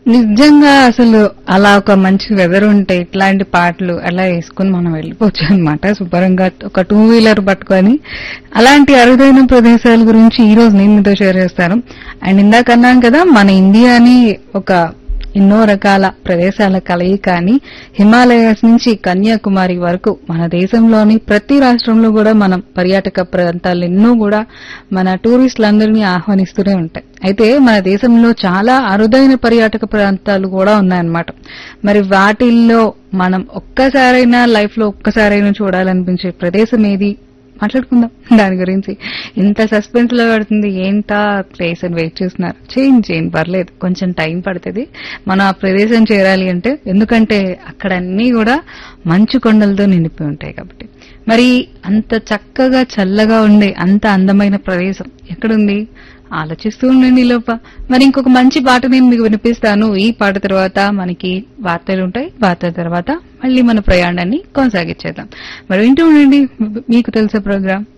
నిజంగా అసలు అలా ఒక మంచి వెదర్ ఉంటే ఇట్లాంటి పాటలు అలా వేసుకుని మనం వెళ్ళిపోవచ్చు అనమాట శుభ్రంగా ఒక టూ వీలర్ పట్టుకొని అలాంటి అరుదైన ప్రదేశాల గురించి ఈ రోజు నేను మీతో షేర్ చేస్తాను అండ్ ఇందాక అన్నాను కదా మన ఇండియాని ఒక ఎన్నో రకాల ప్రదేశాల కలయిక అని హిమాలయాస్ నుంచి కన్యాకుమారి వరకు మన దేశంలోని ప్రతి రాష్ట్రంలో కూడా మనం పర్యాటక ప్రాంతాలు ఎన్నో కూడా మన టూరిస్టులందరినీ ఆహ్వానిస్తూనే ఉంటాయి అయితే మన దేశంలో చాలా అరుదైన పర్యాటక ప్రాంతాలు కూడా ఉన్నాయన్నమాట మరి వాటిల్లో మనం ఒక్కసారైనా లైఫ్ లో ఒక్కసారైనా చూడాలనిపించే ప్రదేశం ఏది మాట్లాడుకుందాం దాని గురించి ఇంత సస్పెన్స్ లో పడుతుంది ఏంటా ప్లేస్ అని వెయిట్ చేస్తున్నారు చేయండి చేయండి పర్లేదు కొంచెం టైం పడుతుంది మనం ఆ ప్రదేశం చేరాలి అంటే ఎందుకంటే అక్కడ అన్ని కూడా మంచు కొండలతో నిండిపోయి ఉంటాయి కాబట్టి మరి అంత చక్కగా చల్లగా ఉండే అంత అందమైన ప్రదేశం ఎక్కడుంది ఆలోచిస్తూ ఉండండి ఈ లోప మరి ఇంకొక మంచి పాట నేను మీకు వినిపిస్తాను ఈ పాట తర్వాత మనకి వార్తలు ఉంటాయి వార్తల తర్వాత మళ్ళీ మన ప్రయాణాన్ని కొనసాగించేద్దాం మరి వింటూ ఉండండి మీకు తెలిసే ప్రోగ్రామ్